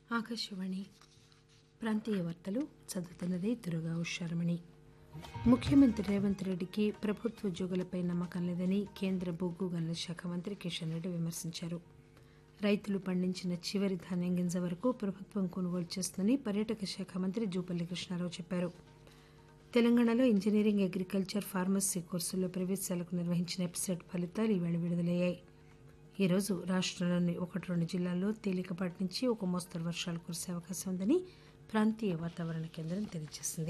ఆకాశవాణి ప్రాంతీయ వార్తలు చదువుతున్నది దుర్గా ఉషారమణి ముఖ్యమంత్రి రేవంత్ రెడ్డికి ప్రభుత్వ ఉద్యోగులపై నమ్మకం లేదని కేంద్ర బొగ్గు గనుల శాఖ మంత్రి కిషన్ రెడ్డి విమర్శించారు రైతులు పండించిన చివరి ధాన్యం గింజ వరకు ప్రభుత్వం కొనుగోలు చేస్తుందని పర్యాటక శాఖ మంత్రి జూపల్లి కృష్ణారావు చెప్పారు తెలంగాణలో ఇంజనీరింగ్ అగ్రికల్చర్ ఫార్మసీ కోర్సుల్లో ప్రవేశాలకు నిర్వహించిన ఎపిసెట్ ఫలితాలు ఈవేళ విడుదలయ్యాయి ఈరోజు రాష్టంలోని ఒకటి రెండు జిల్లాల్లో తేలికపాటి నుంచి ఒక మోస్తరు వర్షాలు కురిసే అవకాశం ఉందని ప్రాంతీయ వాతావరణ కేంద్రం తెలియజేసింది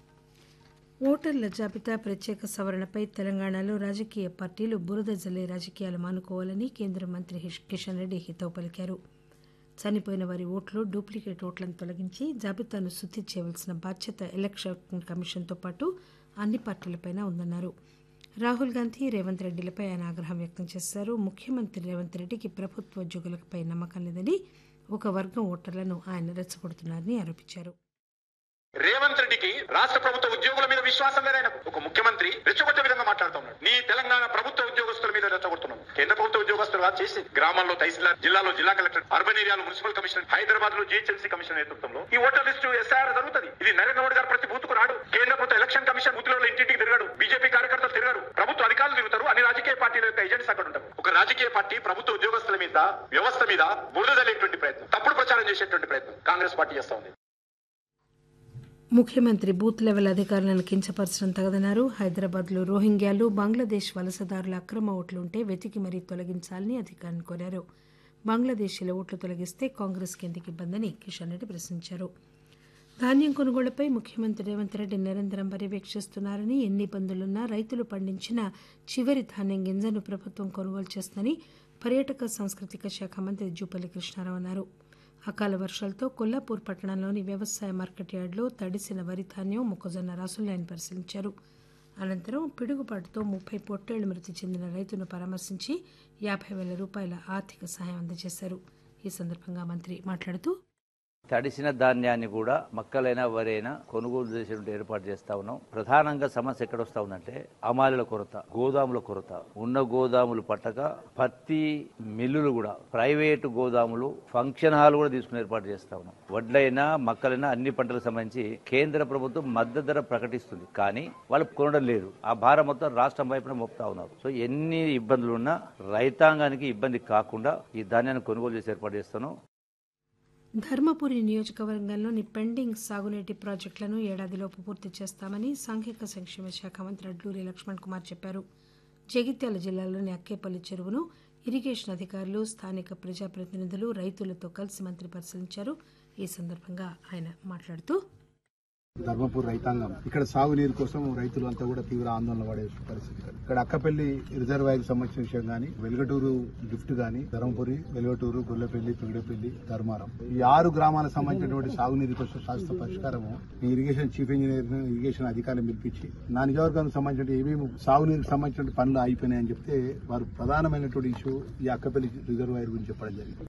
ఓటర్ల జాబితా ప్రత్యేక సవరణపై తెలంగాణలో రాజకీయ పార్టీలు బురద జల్లే రాజకీయాలు మానుకోవాలని కేంద్ర మంత్రి హిష్- కిషన్ రెడ్డి హితవు పలికారు చనిపోయిన వారి ఓట్లు డూప్లికేట్ ఓట్లను తొలగించి జాబితాను శుద్ది చేయవలసిన బాధ్యత ఎలక్షన్ కమిషన్తో పాటు అన్ని పార్టీలపైన ఉందన్నారు రాహుల్ గాంధీ రేవంత్ రెడ్డిలపై ఆయన ఆగ్రహం వ్యక్తం చేశారు ముఖ్యమంత్రి రేవంత్ రెడ్డికి ప్రభుత్వ ఉద్యోగులపై నమ్మకం లేదని ఒక వర్గం ఓటర్లను ఆయన రెచ్చగొడుతున్నారని ఆరోపించారు రేవంత్ రెడ్డికి రాష్ట్ర ప్రభుత్వ ఉద్యోగుల మీద విశ్వాసం లేదైన ఒక ముఖ్యమంత్రి రెచ్చగొట్టే విధంగా మాట్లాడుతున్నాడు నీ తెలంగాణ ప్రభుత్వ ఉద్యోగస్తుల మీద రెచ్చగొడుతున్నావు కేంద్ర ప్రభుత్వ ఉద్యోగస్తులు కాదు చేసి గ్రామాల్లో తహసీల్దార్ జిల్లాలో జిల్లా కలెక్టర్ అర్బన్ ఏరియాలో మున్సిపల్ కమిషనర్ హైదరాబాద్ లో జిహెచ్ఎంసీ కమిషన్ నేతృత్వంలో ఈ ఓటర్ లిస్టు ఎస్ఐఆర్ జరుగుతుంది ఇది నరేంద్ర మోడీ గారు ప్రతి బూత్ కు రాడు కేంద్ర ప్రభుత్వ ఎలక్షన్ కమిషన్ బూత్ లో ఇంటింటికి తిరగడు బీజేపీ కార్యకర్తలు తిరగరు ప్రభుత్వ అధికారులు తిరుగుతారు అన్ని రాజకీయ పార్టీల యొక్క ఏజెంట్స్ అక్కడ ఉంటారు ఒక రాజకీయ పార్టీ ప్రభుత్వ ఉద్యోగస్తుల మీద వ్యవస్థ మీద బురద జల్లేటువంటి ప్రయత్నం తప్పుడు ప్రచారం చేసేటువంటి ప్రయత్నం కాంగ్రెస్ పార్టీ చేస్తా ఉంది ముఖ్యమంత్రి బూత్ లెవెల్ అధికారులను కించపరచడం తగదన్నారు హైదరాబాద్లో రోహింగ్యాలు బంగ్లాదేశ్ వలసదారుల అక్రమ ఓట్లుంటే వెతికి మరీ తొలగించాలని అధికారులను కోరారు బంగ్లాదేశీల ఓట్లు తొలగిస్తే కాంగ్రెస్ కిందికి ఇబ్బందని కిషన్ రెడ్డి ప్రశ్నించారు ధాన్యం కొనుగోళ్లపై ముఖ్యమంత్రి రేవంత్ రెడ్డి నిరంతరం పర్యవేక్షిస్తున్నారని ఎన్ని ఇబ్బందులున్నా రైతులు పండించిన చివరి ధాన్యం గింజను ప్రభుత్వం కొనుగోలు చేస్తుందని పర్యాటక సాంస్కృతిక శాఖ మంత్రి జూపల్లి కృష్ణారావు అన్నారు అకాల వర్షాలతో కొల్లాపూర్ పట్టణంలోని వ్యవసాయ మార్కెట్ యార్డులో తడిసిన వరి ధాన్యం మొక్కజొన్న రాసులను ఆయన పరిశీలించారు అనంతరం పిడుగుపాటుతో ముప్పై పొట్టేళ్లు మృతి చెందిన రైతును పరామర్శించి యాభై వేల రూపాయల ఆర్థిక సహాయం అందజేశారు ఈ సందర్భంగా మంత్రి మాట్లాడుతూ తడిసిన ధాన్యాన్ని కూడా మక్కలైనా వరైనా కొనుగోలు చేసేటువంటి ఏర్పాటు చేస్తా ఉన్నాం ప్రధానంగా సమస్య ఎక్కడ వస్తా ఉందంటే అమాలీల కొరత గోదాముల కొరత ఉన్న గోదాములు పట్టక పత్తి మిల్లులు కూడా ప్రైవేటు గోదాములు ఫంక్షన్ హాల్ కూడా తీసుకుని ఏర్పాటు చేస్తా ఉన్నాం వడ్లైనా మక్కలైనా అన్ని పంటలకు సంబంధించి కేంద్ర ప్రభుత్వం మద్దతు ధర ప్రకటిస్తుంది కానీ వాళ్ళు కొనడం లేదు ఆ భారం మొత్తం రాష్ట్రం వైపున మోపుతా ఉన్నారు సో ఎన్ని ఇబ్బందులు ఉన్నా రైతాంగానికి ఇబ్బంది కాకుండా ఈ ధాన్యాన్ని కొనుగోలు చేసి ఏర్పాటు చేస్తున్నాం ధర్మపురి నియోజకవర్గంలోని పెండింగ్ సాగునీటి ప్రాజెక్టులను ఏడాదిలోపు పూర్తి చేస్తామని సాంఘిక సంక్షేమ శాఖ మంత్రి అడ్లూరి లక్ష్మణ్ కుమార్ చెప్పారు జగిత్యాల జిల్లాలోని అక్కేపల్లి చెరువును ఇరిగేషన్ అధికారులు స్థానిక ప్రజాప్రతినిధులు రైతులతో కలిసి మంత్రి పరిశీలించారు ఈ సందర్భంగా ఆయన మాట్లాడుతూ ధర్మపూర్ రైతాంగం ఇక్కడ సాగునీరు కోసం రైతులు అంతా కూడా తీవ్ర ఆందోళన పడే పరిస్థితి ఇక్కడ అక్కపల్లి రిజర్వాయర్ సంబంధించిన విషయం గానీ వెలుగటూరు లిఫ్ట్ గానీ ధర్మపురి వెలుగటూరు గొల్లపల్లి పిగడపల్లి ధర్మారం ఈ ఆరు గ్రామాలకు సంబంధించినటువంటి సాగునీరు కోసం శాశ్వత పరిష్కారము ఈ ఇరిగేషన్ చీఫ్ ఇంజనీర్ ఇరిగేషన్ అధికారులను పిలిపించి నా నియోజకవర్గానికి సంబంధించిన ఏమేమి సాగునీరుకు సంబంధించిన పనులు అయిపోయినాయని చెప్తే వారు ప్రధానమైనటువంటి ఇష్యూ ఈ అక్కపల్లి రిజర్వాయర్ గురించి చెప్పడం జరిగింది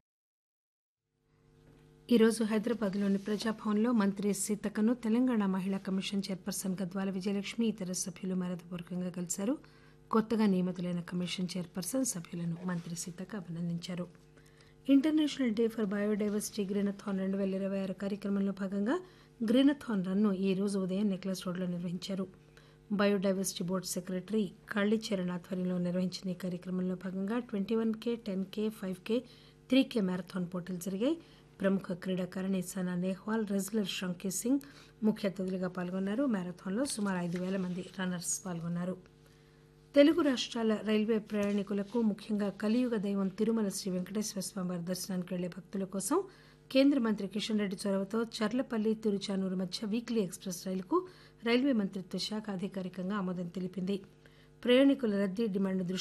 ఈరోజు హైదరాబాద్లోని ప్రజాభవన్లో మంత్రి సీతక్కను తెలంగాణ మహిళా కమిషన్ చైర్పర్సన్ గద్వాల విజయలక్ష్మి ఇతర సభ్యులు మర్యాదపూర్వకంగా కలిశారు కొత్తగా నియమితులైన కమిషన్ చైర్పర్సన్ సభ్యులను మంత్రి సీతక్క అభినందించారు international day for biodiversity greenathon రెండు వేల ఇరవై ఆరు కార్యక్రమంలో భాగంగా గ్రీనథాన్ రన్ను ఈ రోజు ఉదయం నెక్లెస్ రోడ్లో నిర్వహించారు బయోడైవర్సిటీ బోర్డు సెక్రటరీ కాళీచరణ్ ఆధ్వర్యంలో నిర్వహించిన ఈ కార్యక్రమంలో భాగంగా twenty one K ten K five K three K marathon పోటీలు జరిగాయి ప్రముఖ క్రీడాకారిణి సనా నెహ్వాల్ రెజ్లర్ షంకీ సింగ్ ముఖ్య అతిథులుగా పాల్గొన్నారు మ్యారథాన్లో సుమారు ఐదు వేల మంది రన్నర్స్ పాల్గొన్నారు తెలుగు రాష్ట్రాల రైల్వే ప్రయాణికులకు ముఖ్యంగా కలియుగ దైవం తిరుమల శ్రీ వెంకటేశ్వర స్వామి వారి దర్శనానికి వెళ్లే భక్తుల కోసం కేంద్ర మంత్రి కిషన్ రెడ్డి చొరవతో చర్లపల్లి తిరుచానూరు మధ్య వీక్లీ ఎక్స్ప్రెస్ రైలుకు రైల్వే మంత్రిత్వ శాఖ అధికారికంగా ఆమోదం తెలిపింది ప్రయాణికుల రద్దీ డిమాండ్